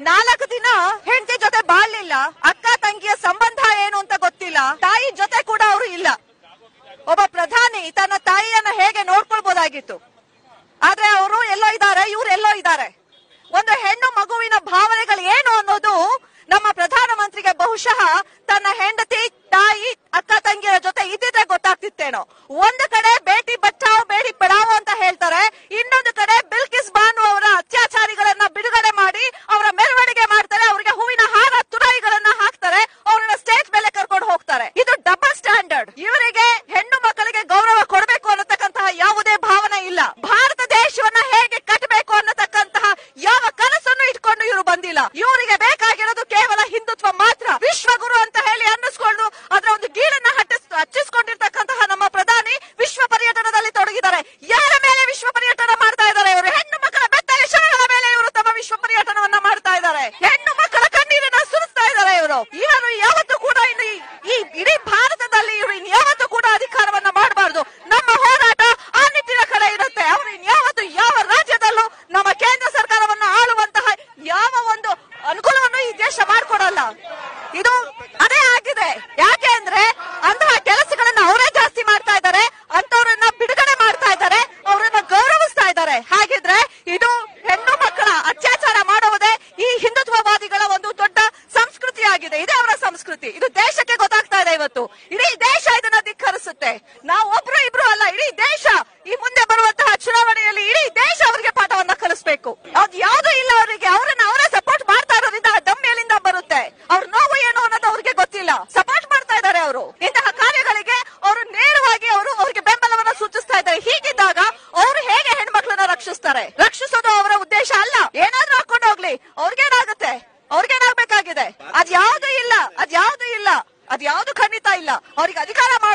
ನಾಲ್ಕು ದಿನ ಹೆಂಡತಿ ಜೊತೆ ಬಾಳ್ಲಿಲ್ಲ ಅಕ್ಕ ತಂಗಿಯ ಸಂಬಂಧ ಏನು ಅಂತ ಗೊತ್ತಿಲ್ಲ ತಾಯಿ ಜೊತೆ ಕೂಡ ಅವರು ಇಲ್ಲ ಒಬ್ಬ ಪ್ರಧಾನಿ ತನ್ನ ತಾಯಿಯನ್ನ ಹೇಗೆ ನೋಡ್ಕೊಳ್ಬಹುದಾಗಿತ್ತು ಆದ್ರೆ ಅವರು ಎಲ್ಲೋ ಇದ್ದಾರೆ ಇವ್ರು ಎಲ್ಲೋ ಇದ್ದಾರೆ ಒಂದು ಹೆಣ್ಣು ಮಗುವಿನ ಭಾವನೆಗಳು ಏನು ಅನ್ನೋದು ನಮ್ಮ ಪ್ರಧಾನಮಂತ್ರಿಗೆ ಬಹುಶಃ ತನ್ನ ಹೆಂಡತಿ ತಾಯಿ ಅಕ್ಕ ತಂಗಿಯರ ಜೊತೆ ಇದ್ದಿದ್ರೆ ಗೊತ್ತಾಗ್ತಿತ್ತೇನೋ ಒಂದು ಕಡೆ ಬೇಟಿ ಬಚಾವ್ ಬೇಟಿ ಪಡಾವೋ ಅಂತ ಹೇಳ್ತಾರೆ ಇನ್ನೊಂದು ಕಡೆ ಬಿಲ್ಕಿಸ್ ಬಾನು ಅವರ ಅತ್ಯಾಚಾರಿಗಳನ್ನ ಬಿಡುಗಡೆ ಮಾಡಿ ಅವರ ಮೆರವಣಿಗೆ ಮಾಡ್ತಾರೆ ಅವರಿಗೆ ಹೂವಿನ ಹಾರ ತುರಾಯಿಗಳನ್ನ ಹಾಕ್ತಾರೆ ಅವರನ್ನ ಸ್ಟೇಜ್ ಮೇಲೆ ಕರ್ಕೊಂಡು ಹೋಗ್ತಾರೆ ಇದು ಡಬಲ್ ಸ್ಟ್ಯಾಂಡರ್ಡ್ ಇವರಿಗೆ ಹೆಣ್ಣು ಮಕ್ಕಳಿಗೆ ಗೌರವ ಕೊಡಬೇಕು ಅನ್ನತಕ್ಕಂತಹ ಯಾವುದೇ ಭಾವನೆ ಇಲ್ಲ ಭಾರತ ದೇಶವನ್ನ ಹೇಗೆ ಕಟ್ಟಬೇಕು ಅನ್ನತಕ್ಕಂತಹ ಯಾವ ಕನಸನ್ನು ಇಟ್ಕೊಂಡು ಇವರು ಬಂದಿಲ್ಲ ಇವರಿಗೆ ಬೇಕಾಗಿರೋದು ಕೇವಲ ಹಿಂದುತ್ವ ಮಾತ್ರ ವಿಶ್ವಗುರು ಅಂತ ಹೇಳಿ ಅನ್ನಿಸ್ಕೊಂಡು ಅದರ ಒಂದು ಗೀಳನ್ನ ಹಟ್ಟಿಸ್ ಹಚ್ಚಿಸ್ಕೊಂಡಿರ್ತಕ್ಕಂತಹ ನಮ್ಮ ಪ್ರಧಾನಿ ವಿಶ್ವ ಪರ್ಯಟನದಲ್ಲಿ ತೊಡಗಿದ್ದಾರೆ ಯಾರ ಮೇಲೆ ವಿಶ್ವ ಪರ್ಯಟನ ಮಾಡ್ತಾ ಇದ್ದಾರೆ ಇವರು ಹೆಣ್ಣು ಮಕ್ಕಳ ಬೆತ್ತಲೆ ಶವಗಳ ಮೇಲೆ ಇವರು ತಮ್ಮ ವಿಶ್ವ ಪರ್ಯಟನವನ್ನ ಮಾಡ್ತಾ ಇದ್ದಾರೆ ಹೆಣ್ಣು ಮಕ್ಕಳ ಕಣ್ಣೀರನ್ನ ಸುರಿಸ್ತಾ ಇದ್ದಾರೆ ಇವರು ಇವರು ಯಾವತ್ತೂ ಕೂಡ ಇನ್ನು ಈ- ಈ ಇಡೀ ಭಾರತದಲ್ಲಿ ಇವರು ಇನ್ಯಾವತ್ತೂ ಕೂಡ ಅಧಿಕಾರವನ್ನ ಮಾಡಬಾರದು ನಮ್ಮ ಹೋರಾಟ ಆ ನಿಟ್ಟಿನ ಕಡೆ ಇರುತ್ತೆ ಅವರು ಇನ್ಯಾವತ್ತು ಯಾವ ರಾಜ್ಯದಲ್ಲೂ ನಮ್ಮ ಕೇಂದ್ರ ಸರ್ಕಾರವನ್ನ ಆಳುವಂತಹ ಯಾವ ಒಂದು ಅನುಕೂಲವನ್ನು ಈ ದೇಶ ಮಾಡ್ಕೊಡಲ್ಲ ಇದು ಅದೇ ಆಗಿದೆ ಯಾಕೆ ಅಂದ್ರೆ ಅಂತಹ ಕೆಲಸಗಳನ್ನ ಅವರೇ ಜಾಸ್ತಿ ಮಾಡ್ತಾ ಇದ್ದಾರೆ ಅಂತವ್ರನ್ನ ಬಿಡುಗಡೆ ಮಾಡ್ತಾ ಇದ್ದಾರೆ ಅವರನ್ನ ಗೌರವಿಸ್ತಾ ಇದ್ದಾರೆ ಹಾಗಿದ್ರೆ ಇದು ಹೆಣ್ಣು ಮಕ್ಕಳ ಅತ್ಯಾಚಾರ ಮಾಡುವುದೇ ಈ ಹಿಂದುತ್ವವಾದಿಗಳ ಒಂದು ದೊಡ್ಡ ಸಂಸ್ಕೃತಿ ಆಗಿದೆ ಇದೇ ಅವರ ಸಂಸ್ಕೃತಿ ಇದು ದೇಶಕ್ಕೆ ಗೊತ್ತಾಗ್ತಾ ಇದೆ ಇವತ್ತು ಇಡೀ ದೇಶ ಇದನ್ನ ಧಿಕ್ಕರಿಸುತ್ತೆ ನಾವು ಒಬ್ರು ಇಬ್ರು ಅಲ್ಲ ಇಡೀ ದೇಶ ಈ ಮುಂದೆ ಬರುವಂತಹ ಚುನಾವಣೆಯಲ್ಲಿ ಇಡೀ ದೇಶ ಅವರಿಗೆ ಪಾಠವನ್ನ ಕಲಿಸ್ಬೇಕು ಅದ್ ಯಾವ್ದು ಇಲ್ಲ ಅವರಿಗೆ ಅವರನ್ನ ಅವರೇ ಸಪೋರ್ಟ್ ಮಾಡ್ತಾ ಇರೋದ್ರಿಂದ ಆ ದಮ್ ಎಲ್ಲಿಂದ ಬರುತ್ತೆ ಅವ್ರ ನೋವು ಏನು ಅನ್ನೋದು ಅವ್ರಿಗೆ ಗೊತ್ತಿಲ್ಲ ಸಪೋರ್ಟ್ ಮಾಡ್ತಾ ಇದ್ದಾರೆ ಅವರು ಇಂತಹ ಕಾರ್ಯಗಳಿಗೆ ಅವರು ನೇರವಾಗಿ ಅವರು ಅವರಿಗೆ ಬೆಂಬಲವನ್ನ ಸೂಚಿಸ್ತಾ ಇದ್ದಾರೆ ಹೀಗಿದ್ದಾಗ ಅವರು ಹೇಗೆ ಹೆಣ್ಮಕ್ಳನ್ನ ರಕ್ಷಿಸ್ತಾರೆ ರಕ್ಷಿಸೋದು ಅವರ ಉದ್ದೇಶ ಅಲ್ಲ ಏನಾದ್ರೂ ಹಾಕೊಂಡು ಹೋಗ್ಲಿ ಅವ್ರಿಗೇನಾಗುತ್ತೆ ಅವ್ರಿಗೇನಾಗ್ಬೇಕಾಗಿದೆ ಅದ್ಯಾವ್ದು ಇಲ್ಲ ಅದ್ಯಾವ್ದು ಇಲ್ಲ ಅದ್ಯಾವ್ದು ಖಂಡಿತ ಇಲ್ಲ ಅವ್ರಿಗೆ ಅಧಿಕಾರ ಮಾಡ